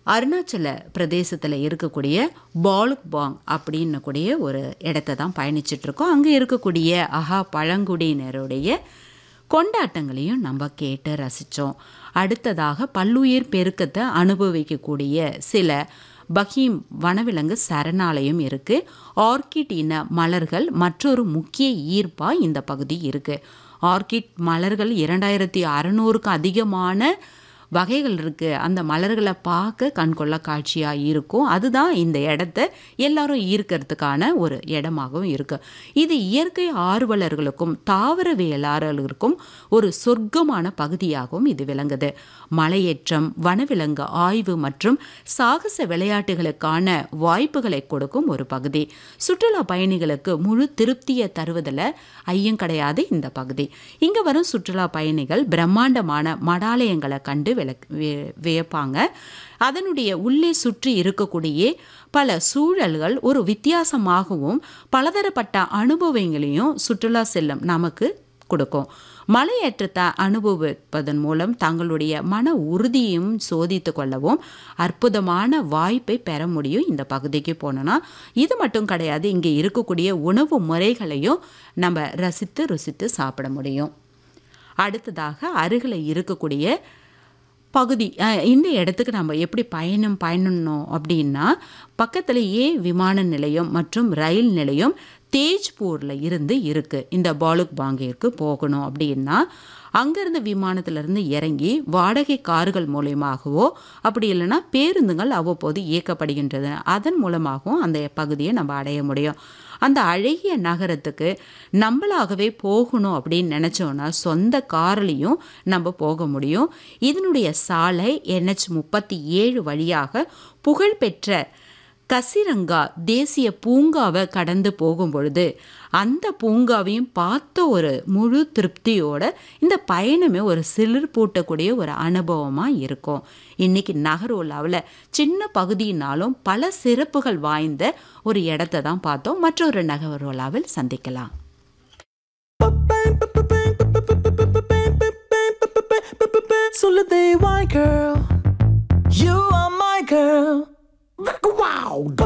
அருணாச்சல பிரதேசத்தில் இருக்கக்கூடிய பாலுக்பாங் அப்படின்னு கூடிய ஒரு இடத்த தான் பயணிச்சுட்டு இருக்கோம் அங்கே இருக்கக்கூடிய அஹா பழங்குடியினருடைய கொண்டாட்டங்களையும் நம்ம கேட்டு ரசித்தோம் அடுத்ததாக பல்லுயிர் பெருக்கத்தை அனுபவிக்கக்கூடிய சில பஹீம் வனவிலங்கு சரணாலயம் இருக்கு ஆர்கிட் இன மலர்கள் மற்றொரு முக்கிய ஈர்ப்பா இந்த பகுதி இருக்கு ஆர்கிட் மலர்கள் இரண்டாயிரத்தி அறநூறுக்கு அதிகமான வகைகள் இருக்குது அந்த மலர்களை பார்க்க கண்கொள்ள காட்சியாக இருக்கும் அதுதான் இந்த இடத்த எல்லாரும் ஈர்க்கிறதுக்கான ஒரு இடமாகவும் இருக்கு இது இயற்கை ஆர்வலர்களுக்கும் தாவரவியலாளர்களுக்கும் ஒரு சொர்க்கமான பகுதியாகவும் இது விளங்குது மலையேற்றம் வனவிலங்கு ஆய்வு மற்றும் சாகச விளையாட்டுகளுக்கான வாய்ப்புகளை கொடுக்கும் ஒரு பகுதி சுற்றுலா பயணிகளுக்கு முழு திருப்தியை தருவதில் ஐயம் கிடையாது இந்த பகுதி இங்கே வரும் சுற்றுலா பயணிகள் பிரம்மாண்டமான மடாலயங்களை கண்டு விளக் வி- வியப்பாங்க அதனுடைய உள்ளே சுற்றி இருக்கக்கூடிய பல சூழல்கள் ஒரு வித்தியாசமாகவும் பலதரப்பட்ட அனுபவங்களையும் சுற்றுலா செல்லும் நமக்கு கொடுக்கும் மலையேற்றத்தை அனுபவிப்பதன் மூலம் தங்களுடைய மன உறுதியையும் சோதித்து கொள்ளவும் அற்புதமான வாய்ப்பை பெற முடியும் இந்த பகுதிக்கு போனோன்னா இது மட்டும் கிடையாது இங்கே இருக்கக்கூடிய உணவு முறைகளையும் நம்ம ரசித்து ருசித்து சாப்பிட முடியும் அடுத்ததாக அருகில் இருக்கக்கூடிய பகுதி அஹ், இந்த இடத்துக்கு நம்ம எப்படி பயணம் பயணணும் அப்படின்னா பக்கத்திலேயே விமான நிலையம் மற்றும் ரயில் நிலையம் தேஜ்பூரில் இருந்து இருக்குது இந்த பாலுக் பாங்கிற்கு போகணும் அப்படின்னா அங்கேருந்து விமானத்திலிருந்து இறங்கி வாடகை கார்கள் மூலயமாகவோ அப்படி இல்லைன்னா பேருந்துகள் அவ்வப்போது இயக்கப்படுகின்றது அதன் மூலமாகவும் அந்த பகுதியை நம்ம அடைய முடியும் அந்த அழகிய நகரத்துக்கு நம்மளாகவே போகணும் அப்படின்னு நினச்சோன்னா சொந்த கார்லேயும் நம்ம போக முடியும் இதனுடைய சாலை என்ஹெச் முப்பத்தி ஏழு வழியாக புகழ்பெற்ற கசிரங்கா தேசிய பூங்காவை கடந்து போகும் பொழுது அந்த பூங்காவையும் பார்த்த ஒரு முழு திருப்தியோட இந்த பயணமே ஒரு சிலிர் பூட்டக்கூடிய ஒரு அனுபவமாக இருக்கும் இன்னைக்கு நகரோலாவில் சின்ன பகுதியினாலும் பல சிறப்புகள் வாய்ந்த ஒரு இடத்த தான் பார்த்தோம் மற்றொரு நகரோலாவில் சந்திக்கலாம் Solidate white girl, you are my girl. Wow.